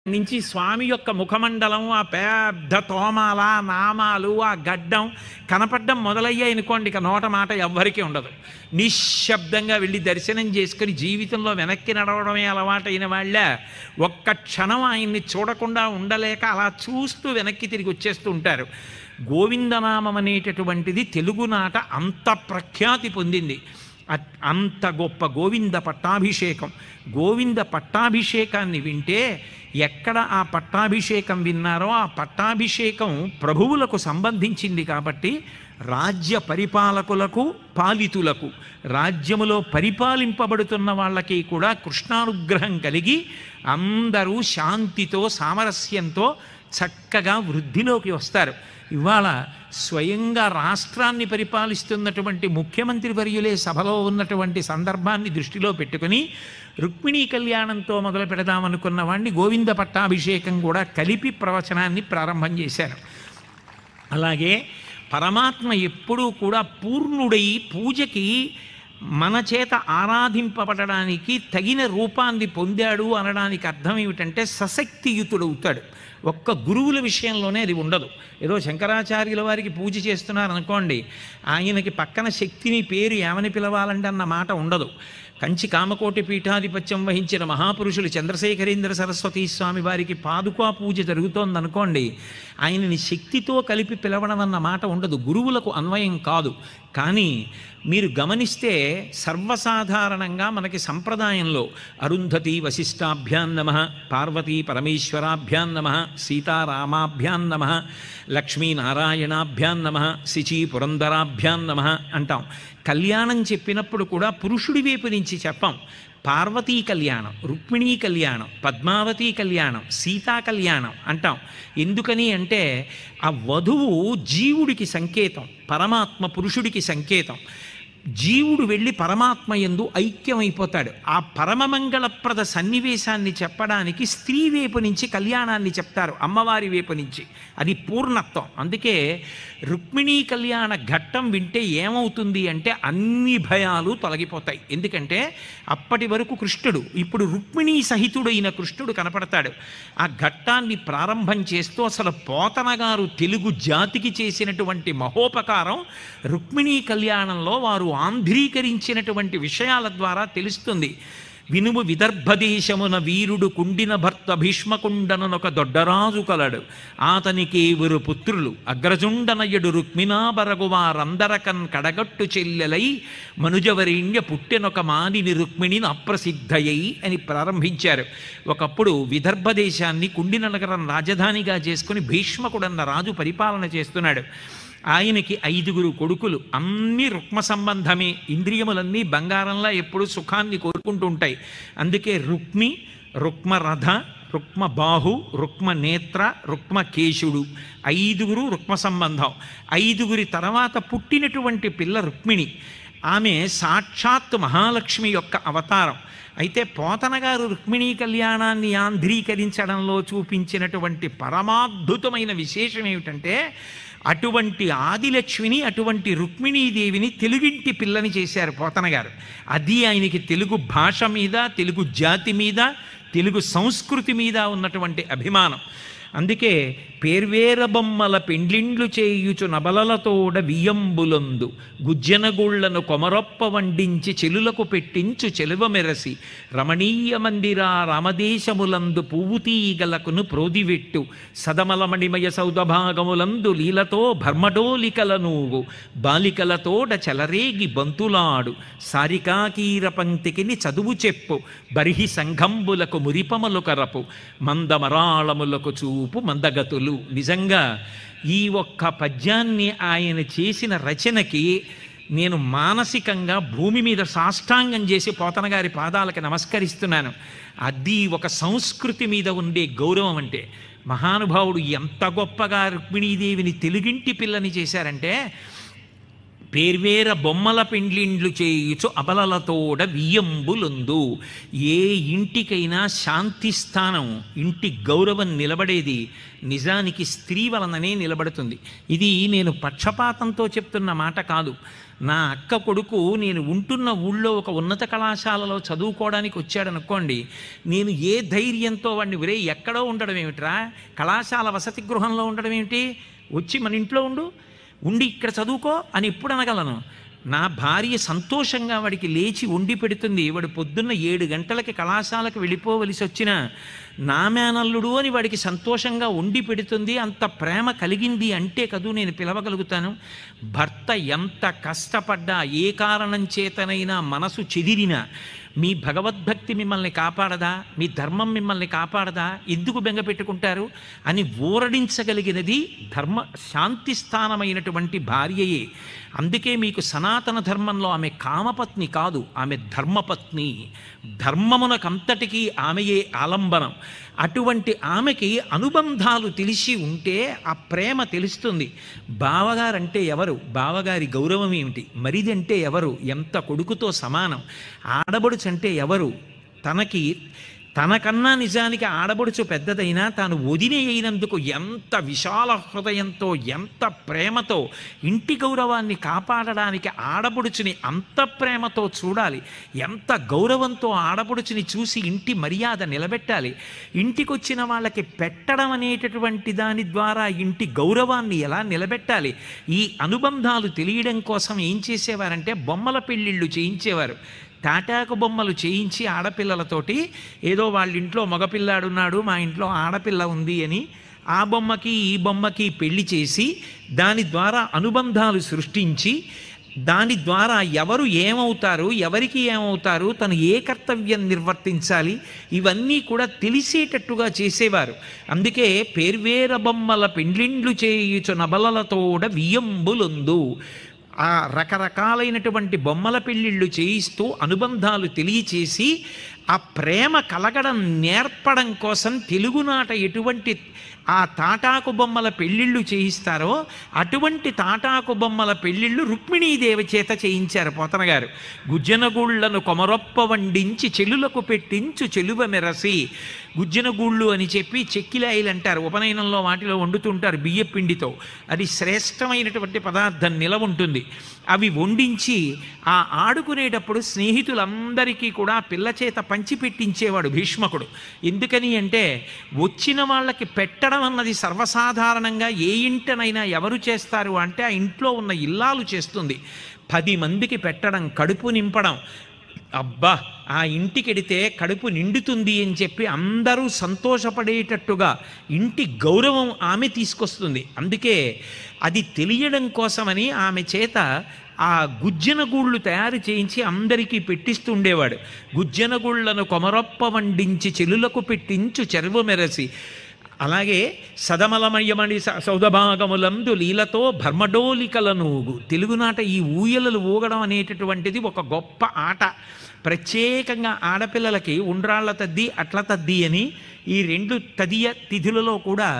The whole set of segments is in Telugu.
నుంచి స్వామి యొక్క ముఖమండలం ఆ పెద్ద తోమాల నామాలు ఆ గడ్డం కనపడడం మొదలయ్యాయి అనుకోండి ఇక నోట మాట ఎవ్వరికీ ఉండదు నిశ్శబ్దంగా వెళ్ళి దర్శనం చేసుకుని జీవితంలో వెనక్కి నడవడమే అలవాటైన వాళ్ళ ఒక్క క్షణం ఆయన్ని చూడకుండా ఉండలేక అలా చూస్తూ వెనక్కి తిరిగి వచ్చేస్తూ ఉంటారు గోవిందనామం అనేటటువంటిది తెలుగునాట అంత ప్రఖ్యాతి పొందింది అట్- అంత గొప్ప గోవింద పట్టాభిషేకం గోవింద పట్టాభిషేకాన్ని వింటే ఎక్కడ ఆ పట్టాభిషేకం విన్నారో ఆ పట్టాభిషేకం ప్రభువులకు సంబంధించింది కాబట్టి రాజ్య పరిపాలకులకు పాలితులకు రాజ్యములో పరిపాలింపబడుతున్న వాళ్ళకి కూడా కృష్ణానుగ్రహం కలిగి అందరూ శాంతితో సామరస్యంతో చక్కగా వృద్ధిలోకి వస్తారు ఇవాళ స్వయంగా రాష్ట్రాన్ని పరిపాలిస్తున్నటువంటి ముఖ్యమంత్రి వర్యులే సభలో ఉన్నటువంటి సందర్భాన్ని దృష్టిలో పెట్టుకుని రుక్మిణీ కళ్యాణంతో మొదలు పెడదామనుకున్న వాడిని గోవింద పట్టాభిషేకం కూడా కలిపి ప్రవచనాన్ని ప్రారంభం చేశారు అలాగే పరమాత్మ ఎప్పుడూ కూడా పూర్ణుడై పూజకి మన చేత ఆరాధింపబడడానికి తగిన రూపాన్ని పొందాడు అనడానికి అర్థం ఏమిటంటే సశక్తియుతుడవుతాడు ఒక్క గురువుల విషయంలోనే అది ఉండదు ఏదో శంకరాచార్యుల వారికి పూజ చేస్తున్నారు అనుకోండి ఆయనకి పక్కన శక్తిని పేరు ఏమని పిలవాలంటే అన్న మాట ఉండదు కంచి కామకోటి పీఠాధిపత్యం వహించిన మహాపురుషులు చంద్రశేఖరేంద్ర సరస్వతీ స్వామి వారికి పాదుకా పూజ జరుగుతోందనుకోండి ఆయనని శక్తితో కలిపి పిలవడం అన్న మాట ఉండదు గురువులకు అన్వయం కాదు కానీ మీరు గమనిస్తే సర్వసాధారణంగా మనకి సంప్రదాయంలో అరుంధతి వశిష్టాభ్యాం నమ పార్వతీ పరమేశ్వరాభ్యాం నమ సీతారామాభ్యాం నమ లక్ష్మీనారాయణాభ్యాం నమ శిచి పురంధరాభ్యాం నమ అంటాం కళ్యాణం చెప్పినప్పుడు కూడా పురుషుడి వైపు నుంచి చెప్పాం పార్వతీ కళ్యాణం రుక్మిణీ కళ్యాణం పద్మావతి కళ్యాణం సీతా కళ్యాణం అంటాం ఎందుకని అంటే ఆ వధువు జీవుడికి సంకేతం పరమాత్మ పురుషుడికి సంకేతం జీవుడు వెళ్ళి పరమాత్మ ఎందు ఐక్యమైపోతాడు ఆ పరమమంగళప్రద సన్నివేశాన్ని చెప్పడానికి స్త్రీ వైపు నుంచి కళ్యాణాన్ని చెప్తారు అమ్మవారి వైపు నుంచి అది పూర్ణత్వం అందుకే రుక్మిణీ కళ్యాణ ఘట్టం వింటే ఏమవుతుంది అంటే అన్ని భయాలు తొలగిపోతాయి ఎందుకంటే అప్పటి వరకు కృష్ణుడు ఇప్పుడు రుక్మిణీ సహితుడైన కృష్ణుడు కనపడతాడు ఆ ఘట్టాన్ని ప్రారంభం చేస్తూ అసలు పోతన గారు తెలుగు జాతికి చేసినటువంటి మహోపకారం రుక్మిణీ కళ్యాణంలో వారు ఆంధ్రీకరించినటువంటి విషయాల ద్వారా తెలుస్తుంది వినుము విదర్భదేశమున వీరుడు కుండిన భర్త భీష్మకుండనొక దొడ్డరాజు కలడు ఆతనికేవురు పుత్రులు అగ్రజుండనయుడు రుక్మిణాబరగు వారందరకన్ కడగట్టు చెల్లెలై మనుజవరేణ్య పుట్టెనొక మానిని రుక్మిణిని అప్రసిద్ధయై అని ప్రారంభించారు ఒకప్పుడు విదర్భ దేశాన్ని కుండిన నగరం రాజధానిగా చేసుకుని భీష్మకుడన్న రాజు పరిపాలన చేస్తున్నాడు ఆయనకి ఐదుగురు కొడుకులు అన్ని రుక్మ సంబంధమే ఇంద్రియములన్నీ బంగారంలా ఎప్పుడు సుఖాన్ని కోరుకుంటూ ఉంటాయి అందుకే రుక్మి రుక్మరథ రుక్మ బాహు రుక్మ నేత్ర రుక్మ కేశుడు ఐదుగురు రుక్మ సంబంధం ఐదుగురి తర్వాత పుట్టినటువంటి పిల్ల రుక్మిణి ఆమె సాక్షాత్ మహాలక్ష్మి యొక్క అవతారం అయితే పోతన గారు రుక్మిణీ కళ్యాణాన్ని ఆంధ్రీకరించడంలో చూపించినటువంటి పరమాద్భుతమైన విశేషం ఏమిటంటే అటువంటి ఆదిలక్ష్మిని అటువంటి రుక్మిణీదేవిని తెలుగింటి పిల్లని చేశారు పోతన గారు అది ఆయనకి తెలుగు భాష మీద తెలుగు జాతి మీద తెలుగు సంస్కృతి మీద ఉన్నటువంటి అభిమానం అందుకే పేర్వేర బొమ్మల పెండ్లిండ్లు చేయుచు నబలలతోడ వియ్యంబులందు గుజ్జనగుళ్లను కొమరొప్ప వండించి చెలులకు పెట్టించు చెలువ మెరసి రమణీయ మందిరా రామదేశములందు పువ్వు తీగలకును ప్రోదివెట్టు సదమలమణిమయ సౌదభాగములందు లీలతో భర్మడోలికల నువ్వు బాలికలతోడ చెలరేగి బంతులాడు సారికాకీర పంక్తికిని చదువు చెప్పు బర్హి సంఘంబులకు మురిపమలు కరపు మందమరాళములకు చూపు మందగతులు నిజంగా ఈ ఒక్క పద్యాన్ని ఆయన చేసిన రచనకి నేను మానసికంగా భూమి మీద సాష్టాంగం చేసి పోతన గారి పాదాలకు నమస్కరిస్తున్నాను అది ఒక సంస్కృతి మీద ఉండే గౌరవం అంటే మహానుభావుడు ఎంత గొప్పగా రుక్మిణీదేవిని తెలుగింటి పిల్లని చేశారంటే పేర్వేర బొమ్మల పెండ్లిండ్లు చేయుచు అబలలతోడ వియ్యంబులుందు ఏ ఇంటికైనా శాంతి స్థానం ఇంటి గౌరవం నిలబడేది నిజానికి స్త్రీ వలననే నిలబడుతుంది ఇది నేను పక్షపాతంతో చెప్తున్న మాట కాదు నా అక్క కొడుకు నేను ఉంటున్న ఊళ్ళో ఒక ఉన్నత కళాశాలలో చదువుకోవడానికి వచ్చాడనుకోండి నేను ఏ ధైర్యంతో వాడిని ఒరే ఎక్కడో ఉండడం ఏమిట్రా కళాశాల వసతి గృహంలో ఉండడం ఏమిటి వచ్చి మన ఇంట్లో ఉండు ఉండి ఇక్కడ చదువుకో అని ఎప్పుడు అనగలను నా భార్య సంతోషంగా వాడికి లేచి వండి పెడుతుంది వాడు పొద్దున్న ఏడు గంటలకి కళాశాలకు వెళ్ళిపోవలసి వచ్చిన నా మేనల్లుడు అని వాడికి సంతోషంగా వండి పెడుతుంది అంత ప్రేమ కలిగింది అంటే కదూ నేను పిలవగలుగుతాను భర్త ఎంత కష్టపడ్డా ఏ కారణం చేతనైనా మనసు చెదిరినా మీ భగవద్భక్తి మిమ్మల్ని కాపాడదా మీ ధర్మం మిమ్మల్ని కాపాడదా ఎందుకు బెంగ పెట్టుకుంటారు అని ఊరడించగలిగినది ధర్మ శాంతి స్థానమైనటువంటి భార్యయే అందుకే మీకు సనాతన ధర్మంలో ఆమె కామపత్ని కాదు ఆమె ధర్మపత్ని ధర్మమునకంతటికీ ఆమెయే ఆలంబనం అటువంటి ఆమెకి అనుబంధాలు తెలిసి ఉంటే ఆ ప్రేమ తెలుస్తుంది బావగారంటే ఎవరు బావగారి గౌరవం ఏమిటి మరిదంటే ఎవరు ఎంత కొడుకుతో సమానం ఆడబడుచంటే ఎవరు తనకి తనకన్నా నిజానికి ఆడబడుచు పెద్దదైనా తాను వదిన అయినందుకు ఎంత విశాల హృదయంతో ఎంత ప్రేమతో ఇంటి గౌరవాన్ని కాపాడడానికి ఆడబడుచుని అంత ప్రేమతో చూడాలి ఎంత గౌరవంతో ఆడబడుచుని చూసి ఇంటి మర్యాద నిలబెట్టాలి ఇంటికి వచ్చిన వాళ్ళకి పెట్టడం అనేటటువంటి దాని ద్వారా ఇంటి గౌరవాన్ని ఎలా నిలబెట్టాలి ఈ అనుబంధాలు తెలియడం కోసం ఏం చేసేవారంటే బొమ్మల పెళ్ళిళ్ళు చేయించేవారు తాటాకు బొమ్మలు చేయించి ఆడపిల్లలతోటి ఏదో వాళ్ళ ఇంట్లో మగపిల్లాడున్నాడు మా ఇంట్లో ఆడపిల్ల ఉంది అని ఆ బొమ్మకి ఈ బొమ్మకి పెళ్లి చేసి దాని ద్వారా అనుబంధాలు సృష్టించి దాని ద్వారా ఎవరు ఏమవుతారు ఎవరికి ఏమవుతారు తను ఏ కర్తవ్యం నిర్వర్తించాలి ఇవన్నీ కూడా తెలిసేటట్టుగా చేసేవారు అందుకే పేర్వేర బొమ్మల పెండ్లిండ్లు చేయుచు నబలలతోడ వియ్యంబులొందు ఆ రకరకాలైనటువంటి బొమ్మల పెళ్ళిళ్ళు చేయిస్తూ అనుబంధాలు తెలియచేసి ఆ ప్రేమ కలగడం నేర్పడం కోసం తెలుగునాట ఎటువంటి ఆ తాటాకు బొమ్మల పెళ్ళిళ్ళు చేయిస్తారో అటువంటి తాటాకు బొమ్మల పెళ్ళిళ్ళు రుక్మిణీదేవి చేత చేయించారు పోతన గారు గుజ్జనగూళ్లను కొమరొప్ప వండించి చెలులకు పెట్టించు చెలువ మెరసి గుజ్జనగూళ్ళు అని చెప్పి చెక్కిలాయిలు అంటారు ఉపనయనంలో వాటిలో వండుతుంటారు బియ్య పిండితో అది శ్రేష్టమైనటువంటి పదార్థం నిలవ ఉంటుంది అవి వండించి ఆ ఆడుకునేటప్పుడు స్నేహితులందరికీ కూడా పిల్ల చేత పంచిపెట్టించేవాడు భీష్మకుడు ఎందుకని అంటే వచ్చిన వాళ్ళకి పెట్టడం అన్నది సర్వసాధారణంగా ఏ ఇంటనైనా ఎవరు చేస్తారు అంటే ఆ ఇంట్లో ఉన్న ఇల్లాలు చేస్తుంది పది మందికి పెట్టడం కడుపు నింపడం అబ్బా ఆ ఇంటికెడితే కడుపు నిండుతుంది అని చెప్పి అందరూ సంతోషపడేటట్టుగా ఇంటి గౌరవం ఆమె తీసుకొస్తుంది అందుకే అది తెలియడం కోసమని ఆమె చేత ఆ గుజ్జన గూళ్ళు తయారు చేయించి అందరికీ పెట్టిస్తుండేవాడు గుజ్జన గూళ్ళను కొమరొప్ప వండించి చెలులకు పెట్టించు చెరువు మెరసి అలాగే సదమలమయమణి స- సౌదభాగములందు లీలతో భర్మడోలికలనూగు తెలుగునాట ఈ ఊయలలు ఊగడం అనేటటువంటిది ఒక గొప్ప ఆట ప్రత్యేకంగా ఆడపిల్లలకి ఉండ్రాళ్ల తద్ది అట్ల తద్ది అని ఈ రెండు తదియ తిథులలో కూడా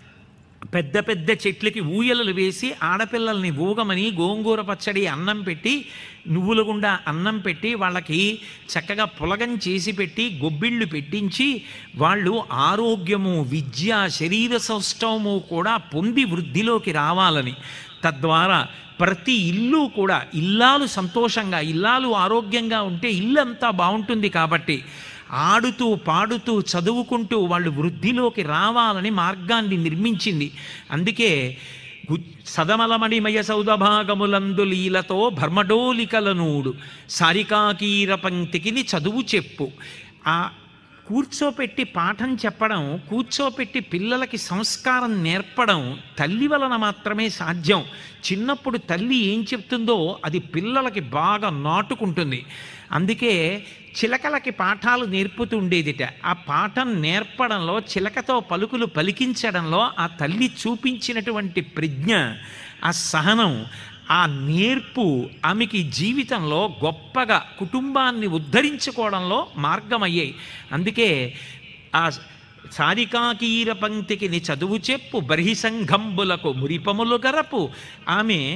పెద్ద పెద్ద చెట్లకి ఊయలలు వేసి ఆడపిల్లల్ని ఊగమని గోంగూర పచ్చడి అన్నం పెట్టి నువ్వుల గుండా అన్నం పెట్టి వాళ్ళకి చక్కగా పులగం చేసి పెట్టి గొబ్బిళ్ళు పెట్టించి వాళ్ళు ఆరోగ్యము విద్య శరీర సౌష్ఠవము కూడా పొంది వృద్ధిలోకి రావాలని తద్వారా ప్రతి ఇల్లు కూడా ఇల్లాలు సంతోషంగా ఇల్లాలు ఆరోగ్యంగా ఉంటే ఇల్లంతా బాగుంటుంది కాబట్టి ఆడుతూ పాడుతూ చదువుకుంటూ వాళ్ళు వృద్ధిలోకి రావాలని మార్గాన్ని నిర్మించింది అందుకే గు- సదమలమణిమయ సౌదభాగములందు లీలతో భర్మడోలికలనూడు సారికాకీర పంక్తికిని చదువు చెప్పు ఆ కూర్చోపెట్టి పాఠం చెప్పడం కూర్చోపెట్టి పిల్లలకి సంస్కారం నేర్పడం తల్లి వలన మాత్రమే సాధ్యం చిన్నప్పుడు తల్లి ఏం చెప్తుందో అది పిల్లలకి బాగా నాటుకుంటుంది అందుకే చిలకలకి పాఠాలు నేర్పుతూ ఉండేదిట ఆ పాఠం నేర్పడంలో చిలకతో పలుకులు పలికించడంలో ఆ తల్లి చూపించినటువంటి ప్రజ్ఞ ఆ సహనం ఆ నేర్పు ఆమెకి జీవితంలో గొప్పగా కుటుంబాన్ని ఉద్ధరించుకోవడంలో మార్గమయ్యాయి అందుకే ఆ సారికాకీర పంక్తికి ని చదువు చెప్పు బర్హిసంఘంబులకు మురిపములు గరపు ఆమె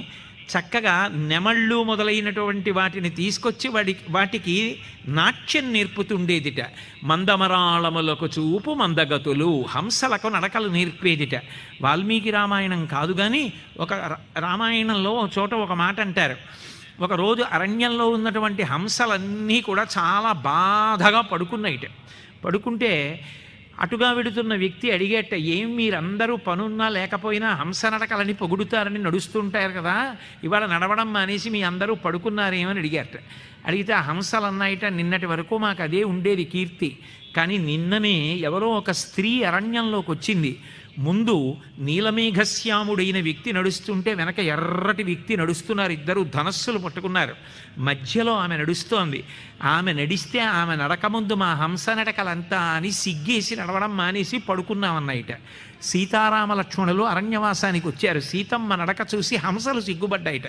చక్కగా నెమళ్ళు మొదలైనటువంటి వాటిని తీసుకొచ్చి వాడి వాటికి నాట్యం నేర్పుతుండేదిట మందమరాళములకు చూపు మందగతులు హంసలకు నడకలు నేర్పేదిట వాల్మీకి రామాయణం కాదు కానీ ఒక ర- రామాయణంలో ఒక చోట ఒక మాట అంటారు ఒకరోజు అరణ్యంలో ఉన్నటువంటి హంసలన్నీ కూడా చాలా బాధగా పడుకున్నాయిట పడుకుంటే అటుగా వెడుతున్న వ్యక్తి అడిగేట ఏం మీరందరూ పనున్నా లేకపోయినా హంస నడకలని పొగుడుతారని నడుస్తుంటారు కదా ఇవాళ నడవడం మానేసి మీ అందరూ పడుకున్నారేమని అడిగారట అడిగితే ఆ హంసలు అన్నాయిట నిన్నటి వరకు మాకు అదే ఉండేది కీర్తి కానీ నిన్ననే ఎవరో ఒక స్త్రీ అరణ్యంలోకి వచ్చింది ముందు నీలమేఘశ్యాముడైన వ్యక్తి నడుస్తుంటే వెనక ఎర్రటి వ్యక్తి నడుస్తున్నారు ఇద్దరు ధనస్సులు పట్టుకున్నారు మధ్యలో ఆమె నడుస్తోంది ఆమె నడిస్తే ఆమె నడక ముందు మా హంస నడకలంతా అని సిగ్గేసి నడవడం మానేసి పడుకున్నామన్నయిట సీతారామ లక్ష్మణులు అరణ్యవాసానికి వచ్చారు సీతమ్మ నడక చూసి హంసలు సిగ్గుపడ్డాయిట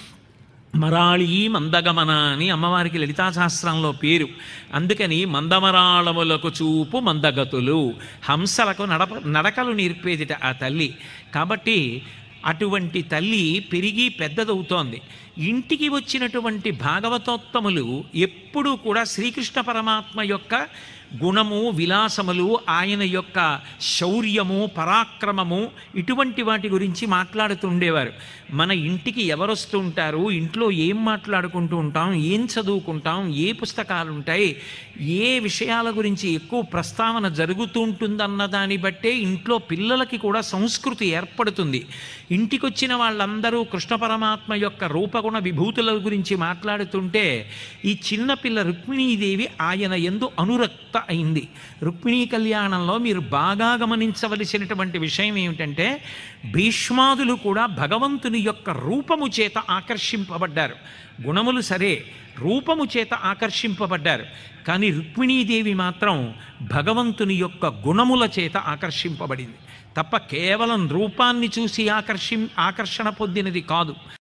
మరాళి మందగమన అని అమ్మవారికి లలితా సహస్రంలో పేరు అందుకని మందమరాళములకు చూపు మందగతులు హంసలకు నడప నడకలు నేర్పేదిట ఆ తల్లి కాబట్టి అటువంటి తల్లి పెరిగి పెద్దదవుతోంది ఇంటికి వచ్చినటువంటి భాగవతోత్తములు ఎప్పుడూ కూడా శ్రీకృష్ణ పరమాత్మ యొక్క గుణము విలాసములు ఆయన యొక్క శౌర్యము పరాక్రమము ఇటువంటి వాటి గురించి మాట్లాడుతుండేవారు మన ఇంటికి ఎవరొస్తూ ఉంటారు ఇంట్లో ఏం మాట్లాడుకుంటూ ఉంటాం ఏం చదువుకుంటాం ఏ పుస్తకాలు ఉంటాయి ఏ విషయాల గురించి ఎక్కువ ప్రస్తావన జరుగుతూ ఉంటుందన్న దాన్ని బట్టే ఇంట్లో పిల్లలకి కూడా సంస్కృతి ఏర్పడుతుంది ఇంటికొచ్చిన వాళ్ళందరూ కృష్ణ పరమాత్మ యొక్క రూపగుణ విభూతుల గురించి మాట్లాడుతుంటే ఈ చిన్న పిల్ల రుక్మిణీదేవి ఆయన ఎందు అనురక్త అయింది రుక్మిణీ కళ్యాణంలో మీరు బాగా గమనించవలసినటువంటి విషయం ఏమిటంటే భీష్మాదులు కూడా భగవంతుని యొక్క రూపము చేత ఆకర్షింపబడ్డారు గుణములు సరే రూపము చేత ఆకర్షింపబడ్డారు కానీ రుక్మిణీదేవి మాత్రం భగవంతుని యొక్క గుణముల చేత ఆకర్షింపబడింది తప్ప కేవలం రూపాన్ని చూసి ఆకర్షి ఆకర్షణ పొందినది కాదు